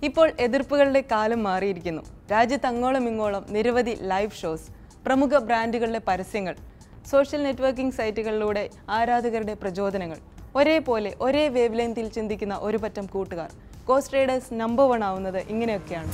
ഇപ്പോൾ എതിർപ്പുകളുടെ കാലം മാറിയിരിക്കുന്നു രാജ്യത്ത് അങ്ങോളം ഇങ്ങോളം നിരവധി ലൈവ് ഷോസ് പ്രമുഖ ബ്രാൻഡുകളുടെ പരസ്യങ്ങൾ സോഷ്യൽ നെറ്റ്വർക്കിംഗ് സൈറ്റുകളിലൂടെ ആരാധകരുടെ പ്രചോദനങ്ങൾ ഒരേപോലെ ഒരേ വേവ് ലെങ്തിൽ ചിന്തിക്കുന്ന ഒരു പറ്റം കൂട്ടുകാർ കോസ്റ്റ് റൈഡേഴ്സ് നമ്പർ വൺ ആവുന്നത് ഇങ്ങനെയൊക്കെയാണ്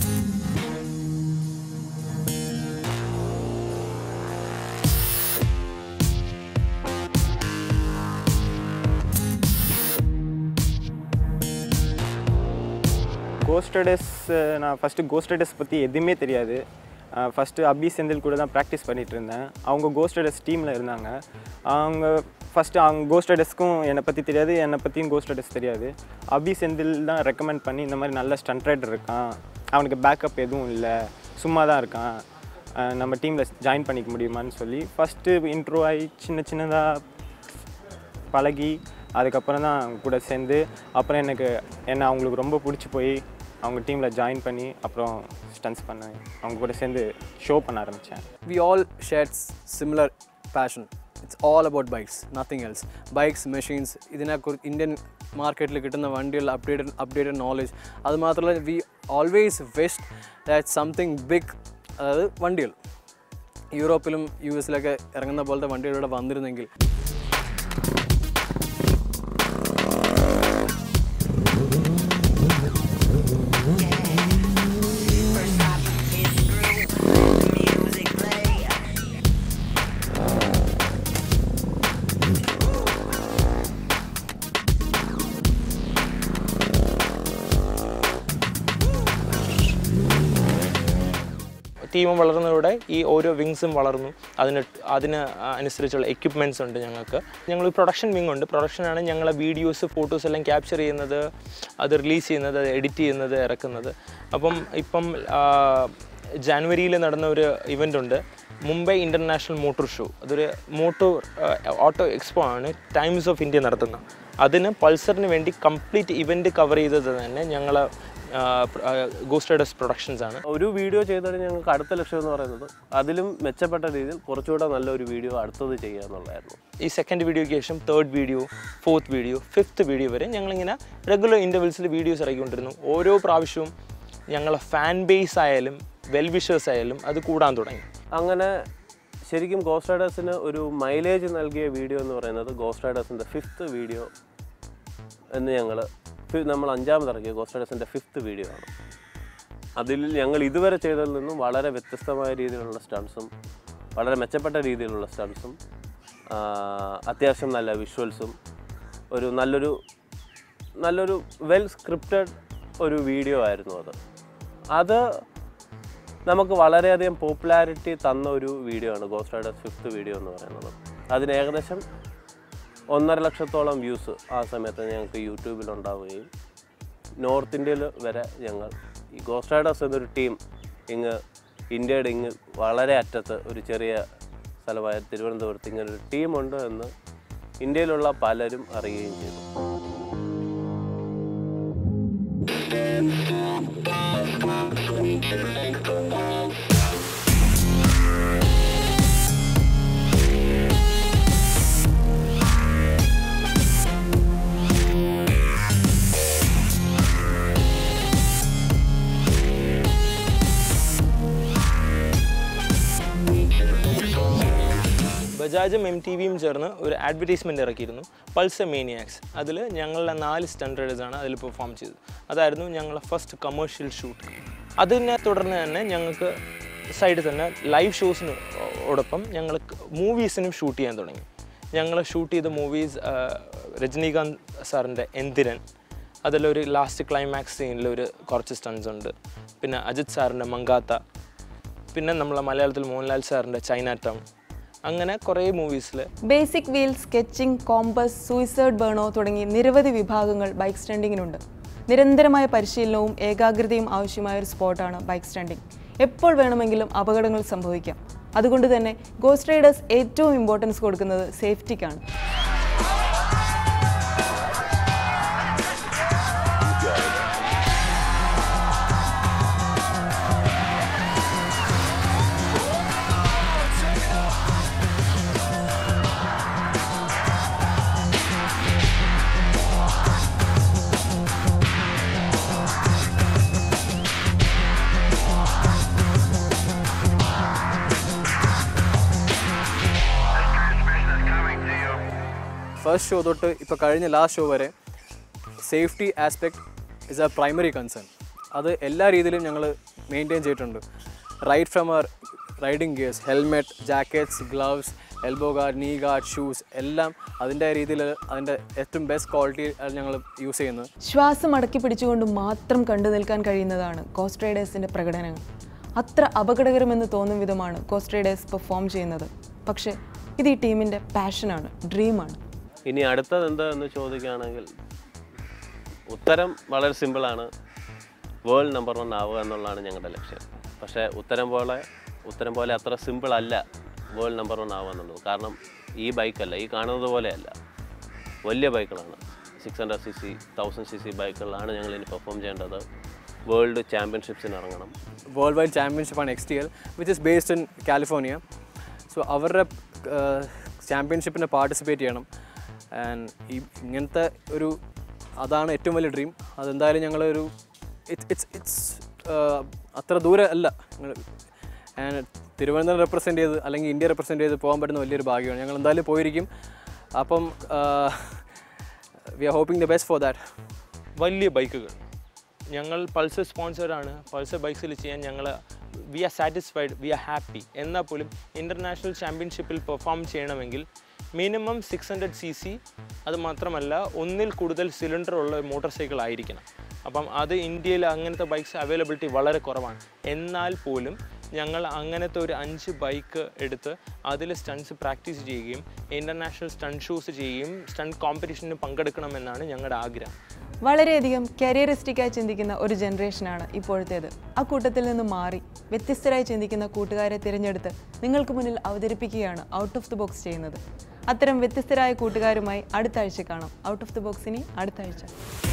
கோஸ்ட் ரைடர்ஸ் நான் ஃபஸ்ட்டு கோஸ்ட் ரைடர்ஸ் பற்றி எதுவுமே தெரியாது ஃபஸ்ட்டு அபி செந்தில் கூட தான் ப்ராக்டிஸ் பண்ணிகிட்டு இருந்தேன் அவங்க கோஸ்ட் ரைடர்ஸ் டீமில் இருந்தாங்க அவங்க ஃபஸ்ட்டு அவங்க கோஸ்ட் ரைடர்ஸ்க்கும் என்னை பற்றி தெரியாது என்னை பற்றியும் கோஸ்ட் ரைடர்ஸ் தெரியாது அபி செந்தில் தான் ரெக்கமெண்ட் பண்ணி இந்த மாதிரி நல்ல ஸ்டண்ட் ரைடர் இருக்கான் அவனுக்கு பேக்கப் எதுவும் இல்லை சும்மா தான் இருக்கான் அஹ் நம்ம டீமில் ஜாயின் பண்ணிக்க முடியுமான்னு சொல்லி ஃபஸ்ட்டு இன்ட்ரோ ஆகி சின்ன சின்னதாக பழகி அதுக்கப்புறம் தான் அவங்க கூட சேர்ந்து அப்புறம் எனக்கு என்ன அவங்களுக்கு ரொம்ப பிடிச்சி போய் அவங்க டீமில் ஜாயின் பண்ணி அப்புறம் ஸ்டன்ஸ் பண்ணேன் அவங்க கூட சேர்ந்து ஷோ பண்ண ஆரம்பித்தேன் we all shared s- similar passion it's all about bikes nothing else bikes machines ഇതിനെക്കുറിച്ച് ഇന്ത്യൻ മാർക്കറ്റിൽ കിട്ടുന്ന വണ്ടികൾ അപ്ഡേറ്റഡ് അപ്ഡേറ്റഡ് നോളജ് അത് മാത്രമല്ല we always wished that something big അതായത് വണ്ടികൾ യൂറോപ്പിലും യു എസിലൊക്കെ ഇറങ്ങുന്ന പോലത്തെ വണ്ടികൾ ഇവിടെ വന്നിരുന്നെങ്കിൽ ടീം വളർന്നതോടെ ഈ ഓരോ വിങ്സും വളർന്നു അതിന് അതിന് അനുസരിച്ചുള്ള എക്യുപ്മെൻറ്റ്സ് ഉണ്ട് ഞങ്ങൾക്ക് ഞങ്ങൾ പ്രൊഡക്ഷൻ വിങ് ഉണ്ട് പ്രൊഡക്ഷനാണ് ഞങ്ങളെ വീഡിയോസ് ഫോട്ടോസ് എല്ലാം ക്യാപ്ചർ ചെയ്യുന്നത് അത് റിലീസ് ചെയ്യുന്നത് അത് എഡിറ്റ് ചെയ്യുന്നത് ഇറക്കുന്നത് അപ്പം ഇപ്പം ജാനുവരിയിൽ നടന്ന ഒരു ഇവൻ്റ് ഉണ്ട് മുംബൈ ഇൻ്റർനാഷണൽ മോട്ടോർ ഷോ അതൊരു മോട്ടോർ ഓട്ടോ എക്സ്പോ ആണ് ടൈംസ് ഓഫ് ഇന്ത്യ നടത്തുന്നത് അതിന് പൾസറിന് വേണ്ടി കംപ്ലീറ്റ് ഇവൻ്റ് കവർ ചെയ്തത് തന്നെ ഞങ്ങൾ ഗോസ്റ്റ് റൈഡേഴ്സ് പ്രൊഡക്ഷൻസ് ആണ് ഒരു വീഡിയോ ചെയ്തതിന് ഞങ്ങൾക്ക് അടുത്ത ലക്ഷ്യം എന്ന് പറയുന്നത് അതിലും മെച്ചപ്പെട്ട രീതിയിൽ കുറച്ചുകൂടെ നല്ലൊരു വീഡിയോ അടുത്തത് ചെയ്യുക എന്നുള്ളതായിരുന്നു ഈ സെക്കൻഡ് വീഡിയോയ്ക്ക് ശേഷം third video fourth video fifth video വരെ ഞങ്ങളിങ്ങനെ റെഗുലർ ഇൻ്റർവെൽസിൽ വീഡിയോസ് ഇറക്കിക്കൊണ്ടിരുന്നു ഓരോ പ്രാവശ്യവും ഞങ്ങളെ ഫാൻ ബേസ് ആയാലും വെൽ വിഷേഴ്സ് ആയാലും അത് കൂടാൻ തുടങ്ങി അങ്ങനെ ശരിക്കും ഗോസ്റ്റ് റൈഡേഴ്സിന് ഒരു മൈലേജ് നൽകിയ വീഡിയോ എന്ന് പറയുന്നത് ഗോസ്റ്റ് റൈഡേഴ്സിൻ്റെ ഫിഫ്ത്ത് വീഡിയോ എന്ന് ഞങ്ങൾ നമ്മൾ അഞ്ചാമത് ഇറക്കിയ ഗോസ്റ്റ് റൈഡേഴ്സിൻ്റെ ഫിഫ്ത്ത് വീഡിയോ ആണ് അതിൽ ഞങ്ങൾ ഇതുവരെ ചെയ്തതിൽ നിന്നും വളരെ വ്യത്യസ്തമായ രീതിയിലുള്ള സ്റ്റൺസും വളരെ മെച്ചപ്പെട്ട രീതിയിലുള്ള സ്റ്റൺസും അത്യാവശ്യം നല്ല വിഷ്വൽസും ഒരു നല്ലൊരു നല്ലൊരു വെൽ സ്ക്രിപ്റ്റഡ് ഒരു വീഡിയോ ആയിരുന്നു അത് അത് നമുക്ക് വളരെയധികം പോപ്പുലാരിറ്റി തന്ന ഒരു വീഡിയോ ആണ് ഗോസ്റ്റ് റൈഡേഴ്സ് ഫിഫ്ത്ത് വീഡിയോ എന്ന് പറയുന്നത് അതിന് ഏകദേശം ഒന്നര ലക്ഷത്തോളം വ്യൂസ് ആ സമയത്ത് ഞങ്ങൾക്ക് യൂട്യൂബിൽ ഉണ്ടാവുകയും നോർത്ത് ഇന്ത്യയിൽ വരെ ഞങ്ങൾ ഈ ഗോസ്റ്റ് റൈഡേഴ്സ് എന്നൊരു ടീം ഇങ്ങ് ഇന്ത്യയുടെ ഇങ്ങ് വളരെ അറ്റത്ത് ഒരു ചെറിയ സ്ഥലമായ തിരുവനന്തപുരത്ത് ഇങ്ങനെ ഒരു ടീമുണ്ട് എന്ന് ഇന്ത്യയിലുള്ള പലരും അറിയുകയും ചെയ്തു ബജാജും എം ടി വിയും ചേർന്ന് ഒരു അഡ്വർടൈസ്മെൻറ്റ് ഇറക്കിയിരുന്നു പൾസർ മേനിയാക്സ് അതിൽ ഞങ്ങളുടെ നാല് സ്റ്റണ്ട് ആണ് അതിൽ പെർഫോം ചെയ്തത് അതായിരുന്നു ഞങ്ങളെ ഫസ്റ്റ് കമേഴ്ഷ്യൽ ഷൂട്ട് അതിനെ തുടർന്ന് തന്നെ ഞങ്ങൾക്ക് സൈഡിൽ തന്നെ ലൈവ് ഷോസിന് ഓടൊപ്പം ഞങ്ങൾ മൂവീസിനും ഷൂട്ട് ചെയ്യാൻ തുടങ്ങി ഞങ്ങൾ ഷൂട്ട് ചെയ്ത മൂവീസ് രജനീകാന്ത് സാറിൻ്റെ എന്തിരൻ അതിലൊരു ലാസ്റ്റ് ക്ലൈമാക്സ് സീനിൽ ഒരു കുറച്ച് സ്റ്റൺസ് ഉണ്ട് പിന്നെ അജിത് സാറിൻ്റെ മങ്കാത്ത പിന്നെ നമ്മളെ മലയാളത്തിൽ മോഹൻലാൽ സാറിൻ്റെ ചൈന ടൗൺ അങ്ങനെ കുറേ മൂവീസിൽ basic wheel sketching compass suicide burnout തുടങ്ങി നിരവധി വിഭാഗങ്ങൾ ബൈക്ക് സ്റ്റണ്ടിങ്ങിനുണ്ട് നിരന്തരമായ പരിശീലനവും ഏകാഗ്രതയും ആവശ്യമായ ഒരു സ്പോട്ടാണ് ബൈക്ക് സ്റ്റണ്ടിങ് എപ്പോൾ വേണമെങ്കിലും അപകടങ്ങൾ സംഭവിക്കാം അതുകൊണ്ട് തന്നെ ഗോസ്റ്റ് റൈഡേഴ്സ് ഏറ്റവും ഇമ്പോർട്ടൻസ് കൊടുക്കുന്നത് സേഫ്റ്റിക്കാണ് ഫസ്റ്റ് ഷോ തൊട്ട് ഇപ്പോൾ കഴിഞ്ഞ ലാസ്റ്റ് ഷോ വരെ safety aspect is a primary concern അത് എല്ലാ രീതിയിലും ഞങ്ങൾ മെയിൻറ്റെയിൻ ചെയ്തിട്ടുണ്ട് റൈറ്റ് ഫ്രം അവർ riding gears helmet jackets gloves elbow guard knee guard shoes എല്ലാം അതിൻ്റെ രീതിയിൽ അതിൻ്റെ ഏറ്റവും ബെസ്റ്റ് ക്വാളിറ്റി ഞങ്ങൾ യൂസ് ചെയ്യുന്നത് ശ്വാസം അടക്കി പിടിച്ചുകൊണ്ട് മാത്രം കണ്ടു നിൽക്കാൻ കഴിയുന്നതാണ് കോസ്റ്റ് റൈഡേഴ്സിൻ്റെ പ്രകടനങ്ങൾ അത്ര അപകടകരമെന്ന് തോന്നും വിധമാണ് കോസ്റ്റ് റൈഡേഴ്സ് പെർഫോം ചെയ്യുന്നത് പക്ഷേ ഇത് ഈ ടീമിൻ്റെ പാഷനാണ് ഡ്രീമാണ് ഇനി അടുത്തത് എന്താന്ന് ചോദിക്കുകയാണെങ്കിൽ ഉത്തരം വളരെ സിമ്പിളാണ് വേൾഡ് നമ്പർ വൺ ആവുക എന്നുള്ളതാണ് ഞങ്ങളുടെ ലക്ഷ്യം പക്ഷേ ഉത്തരം പോലെ ഉത്തരം പോലെ അത്ര സിമ്പിൾ അല്ല വേൾഡ് നമ്പർ വൺ ആവുക എന്നുള്ളത് കാരണം ഈ ബൈക്കല്ല ഈ കാണുന്നത് പോലെയല്ല വലിയ ബൈക്കുകളാണ് six hundred C C thousand C C ബൈക്കുകളിലാണ് ഞങ്ങൾ ഇനി പെർഫോം ചെയ്യേണ്ടത് വേൾഡ് ചാമ്പ്യൻഷിപ്സിന് ഇറങ്ങണം വേൾഡ് വൈഡ് ചാമ്പ്യൻഷിപ്പാണ് X T L which is based in California so അവരുടെ ചാമ്പ്യൻഷിപ്പിനെ പാർട്ടിസിപ്പേറ്റ് ചെയ്യണം ആൻഡ് ഈ ഇങ്ങനത്തെ ഒരു അതാണ് ഏറ്റവും വലിയ ഡ്രീം അതെന്തായാലും ഞങ്ങളൊരു ഇറ്റ്സ് ഇറ്റ്സ് ഇറ്റ്സ് അത്ര ദൂരെ അല്ല ആൻഡ് തിരുവനന്തപുരം റെപ്രസെൻറ്റ് ചെയ്ത് അല്ലെങ്കിൽ ഇന്ത്യ റെപ്രസെൻറ്റ് ചെയ്ത് പോകാൻ പറ്റുന്ന വലിയൊരു ഭാഗ്യമാണ് ഞങ്ങൾ എന്തായാലും പോയിരിക്കും അപ്പം we are hoping the best for that വലിയ ബൈക്കുകൾ ഞങ്ങൾ പൾസർ സ്പോൺസറാണ് പൾസർ ബൈക്സിൽ ചെയ്യാൻ ഞങ്ങൾ we are satisfied we are happy എന്നാൽ പോലും ഇൻ്റർനാഷണൽ ചാമ്പ്യൻഷിപ്പിൽ പെർഫോം ചെയ്യണമെങ്കിൽ minimum six hundred C C അത് മാത്രമല്ല ഒന്നിൽ കൂടുതൽ സിലിണ്ടർ ഉള്ള മോട്ടോർ സൈക്കിൾ ആയിരിക്കണം അപ്പം അത് ഇന്ത്യയിൽ അങ്ങനത്തെ ബൈക്സ് അവൈലബിലിറ്റി വളരെ കുറവാണ് എന്നാൽ പോലും ഞങ്ങൾ അങ്ങനത്തെ ഒരു അഞ്ച് ബൈക്ക് എടുത്ത് അതിൽ സ്റ്റൺസ് പ്രാക്ടീസ് ചെയ്യുകയും ഇൻ്റർനാഷണൽ സ്റ്റണ്ട് ഷൂസ് ചെയ്യുകയും സ്റ്റണ്ട് കോമ്പറ്റീഷന് പങ്കെടുക്കണമെന്നാണ് ഞങ്ങളുടെ ആഗ്രഹം വളരെയധികം കരിയറിസ്റ്റിക്കായി ചിന്തിക്കുന്ന ഒരു ജനറേഷനാണ് ഇപ്പോഴത്തേത് ആ കൂട്ടത്തിൽ നിന്ന് മാറി വ്യത്യസ്തരായി ചിന്തിക്കുന്ന കൂട്ടുകാരെ തിരഞ്ഞെടുത്ത് നിങ്ങൾക്ക് മുന്നിൽ അവതരിപ്പിക്കുകയാണ് ഔട്ട് ഓഫ് ദി ബോക്സ് ചെയ്യുന്നത് അത്തരം വ്യത്യസ്തരായ കൂട്ടുകാരുമായി അടുത്ത ആഴ്ച കാണാം ഔട്ട് ഓഫ് ദി ബോക്സിനി അടുത്ത ആഴ്ച